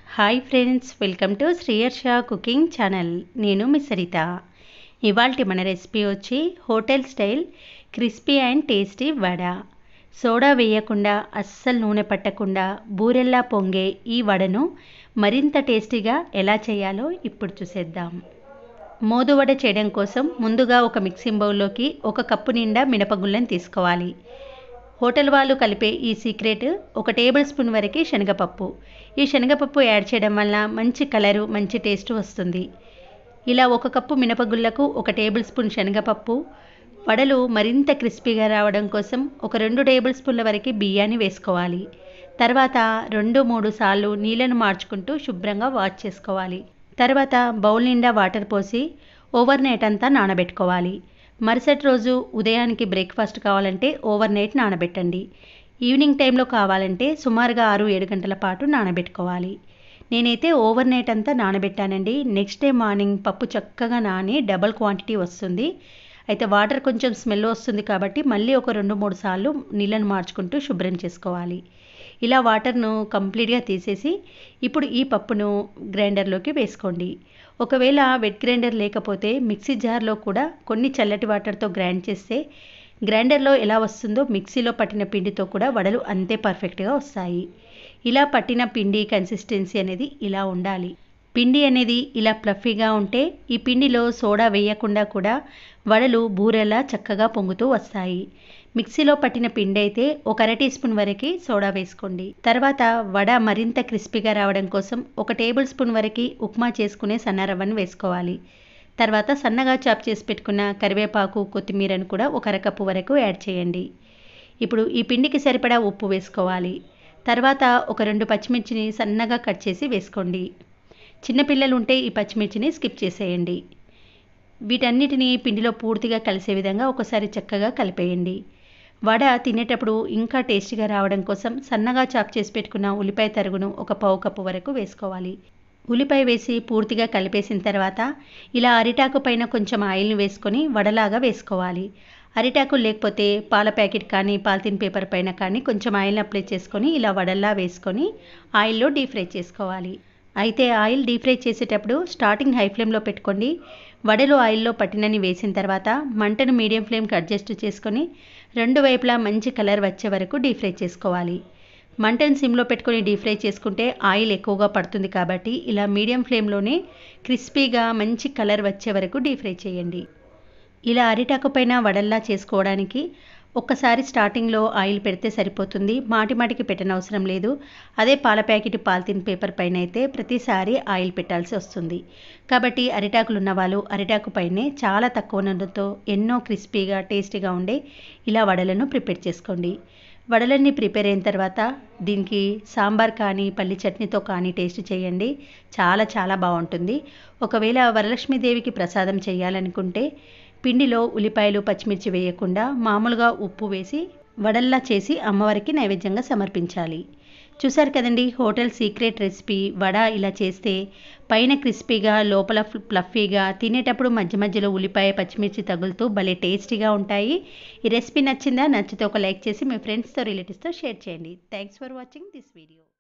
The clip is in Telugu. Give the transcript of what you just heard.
hi friends welcome to Sriyarsha cooking channel నేను మీ సరిత ఇవాళ మన రెసిపీ వచ్చి hotel style crispy and tasty vada soda వేయకుండా అస్సలు నూనె పట్టకుండా బూరెల్లా పొంగే ఈ వడను మరింత టేస్టీగా ఎలా చేయాలో ఇప్పుడు చూసేద్దాం మోదు వడ చేయడం కోసం ముందుగా ఒక మిక్సింగ్ బౌల్లోకి ఒక కప్పు నిండా మినపగుళ్ళని తీసుకోవాలి హోటల్ వాళ్ళు కలిపే ఈ సీక్రెట్ ఒక టేబుల్ స్పూన్ వరకు శనగపప్పు ఈ శనగపప్పు యాడ్ చేయడం వల్ల మంచి కలరు మంచి టేస్ట్ వస్తుంది ఇలా ఒక కప్పు మినపగుళ్ళకు ఒక టేబుల్ స్పూన్ శనగపప్పు వడలు మరింత క్రిస్పీగా రావడం కోసం ఒక రెండు టేబుల్ స్పూన్ల వరకు బియ్యాన్ని వేసుకోవాలి తర్వాత రెండు మూడు సార్లు నీళ్ళను మార్చుకుంటూ శుభ్రంగా వాష్ చేసుకోవాలి తర్వాత బౌల్ నిండా వాటర్ పోసి ఓవర్ నైట్ అంతా నానబెట్టుకోవాలి మరుసటి రోజు ఉదయానికి బ్రేక్ఫాస్ట్ కావాలంటే ఓవర్ నైట్ నానబెట్టండి ఈవినింగ్ టైంలో కావాలంటే సుమారుగా ఆరు ఏడు గంటల పాటు నానబెట్టుకోవాలి నేనైతే ఓవర్ నైట్ అంతా నానబెట్టానండి నెక్స్ట్ డే మార్నింగ్ పప్పు చక్కగా నాని డబల్ క్వాంటిటీ వస్తుంది అయితే వాటర్ కొంచెం స్మెల్ వస్తుంది కాబట్టి మళ్ళీ ఒక రెండు మూడు సార్లు నీళ్ళను మార్చుకుంటూ శుభ్రం చేసుకోవాలి ఇలా వాటర్ను కంప్లీట్గా తీసేసి ఇప్పుడు ఈ పప్పును గ్రైండర్లోకి వేసుకోండి ఒకవేళ వెట్ గ్రైండర్ లేకపోతే మిక్సీ జార్లో కూడా కొన్ని చల్లటి వాటర్తో గ్రైండ్ చేస్తే గ్రైండర్లో ఎలా వస్తుందో మిక్సీలో పట్టిన పిండితో కూడా వడలు అంతే పర్ఫెక్ట్గా వస్తాయి ఇలా పట్టిన పిండి కన్సిస్టెన్సీ అనేది ఇలా ఉండాలి పిండి అనేది ఇలా ప్లఫీగా ఉంటే ఈ పిండిలో సోడా వేయకుండా కూడా వడలు బూరెలా చక్కగా పొంగుతూ వస్తాయి మిక్సీలో పట్టిన పిండి అయితే ఒక అర టీ స్పూన్ వరకు సోడా వేసుకోండి తర్వాత వడ మరింత క్రిస్పీగా రావడం కోసం ఒక టేబుల్ స్పూన్ వరకు ఉప్మా చేసుకునే సన్న రవ్వను వేసుకోవాలి తర్వాత సన్నగా చాప్ చేసి పెట్టుకున్న కరివేపాకు కొత్తిమీరను కూడా ఒక అరకప్పు వరకు యాడ్ చేయండి ఇప్పుడు ఈ పిండికి సరిపడా ఉప్పు వేసుకోవాలి తర్వాత ఒక రెండు పచ్చిమిర్చిని సన్నగా కట్ చేసి వేసుకోండి చిన్నపిల్లలు ఉంటే ఈ పచ్చిమిర్చిని స్కిప్ చేసేయండి వీటన్నిటిని పిండిలో పూర్తిగా కలిసే విధంగా ఒకసారి చక్కగా కలిపేయండి వడ తినేటప్పుడు ఇంకా టేస్టీగా రావడం కోసం సన్నగా చాప్ చేసి పెట్టుకున్న ఉల్లిపాయ తరుగును ఒక పావు కప్పు వరకు వేసుకోవాలి ఉల్లిపాయ వేసి పూర్తిగా కలిపేసిన తర్వాత ఇలా అరిటాకు పైన కొంచెం ఆయిల్ని వేసుకొని వడలాగా వేసుకోవాలి అరిటాకు లేకపోతే పాల ప్యాకెట్ కానీ పాలిథిన్ పేపర్ పైన కానీ కొంచెం ఆయిల్ని అప్లై చేసుకొని ఇలా వడల్లా వేసుకొని ఆయిల్లో డీప్ ఫ్రై చేసుకోవాలి అయితే ఆయిల్ డీప్ ఫ్రై చేసేటప్పుడు స్టార్టింగ్ హై ఫ్లేమ్లో పెట్టుకోండి వడలు ఆయిల్లో పట్టినని వేసిన తర్వాత మంటను మీడియం ఫ్లేమ్కి అడ్జస్ట్ చేసుకొని రెండు వైపులా మంచి కలర్ వచ్చే వరకు డీప్ ఫ్రై చేసుకోవాలి మంటను సిమ్లో పెట్టుకొని డీప్ ఫ్రై చేసుకుంటే ఆయిల్ ఎక్కువగా పడుతుంది కాబట్టి ఇలా మీడియం ఫ్లేమ్లోనే క్రిస్పీగా మంచి కలర్ వచ్చే వరకు డీప్ ఫ్రై చేయండి ఇలా అరిటాకు పైన వడల్లా చేసుకోవడానికి ఒక్కసారి స్టార్టింగ్లో ఆయిల్ పెడితే సరిపోతుంది మాటి మాటికి పెట్టనవసరం లేదు అదే పాల ప్యాకెట్ పాలిథిన్ పేపర్ పైన అయితే ప్రతిసారి ఆయిల్ పెట్టాల్సి వస్తుంది కాబట్టి అరిటాకులు ఉన్న వాళ్ళు అరిటాకు పైనే చాలా తక్కువ నూనెతో ఎన్నో క్రిస్పీగా టేస్టీగా ఉండే ఇలా వడలను ప్రిపేర్ చేసుకోండి వడలన్నీ ప్రిపేర్ అయిన తర్వాత దీనికి సాంబార్ కానీ పల్లి చట్నీతో కానీ టేస్ట్ చేయండి చాలా చాలా బాగుంటుంది ఒకవేళ వరలక్ష్మీదేవికి ప్రసాదం చేయాలనుకుంటే పిండిలో ఉల్లిపాయలు పచ్చిమిర్చి వేయకుండా మామూలుగా ఉప్పు వేసి వడల్లా చేసి అమ్మవారికి నైవేద్యంగా సమర్పించాలి చూసారు కదండి హోటల్ సీక్రెట్ రెసిపీ వడ ఇలా చేస్తే పైన క్రిస్పీగా లోపల ఫ్లఫీగా తినేటప్పుడు మధ్య మధ్యలో ఉల్లిపాయ పచ్చిమిర్చి తగులుతూ భలే టేస్టీగా ఉంటాయి ఈ రెసిపీ నచ్చిందా నచ్చితే ఒక లైక్ చేసి మీ ఫ్రెండ్స్తో రిలేటివ్స్తో షేర్ చేయండి thanks for watching this video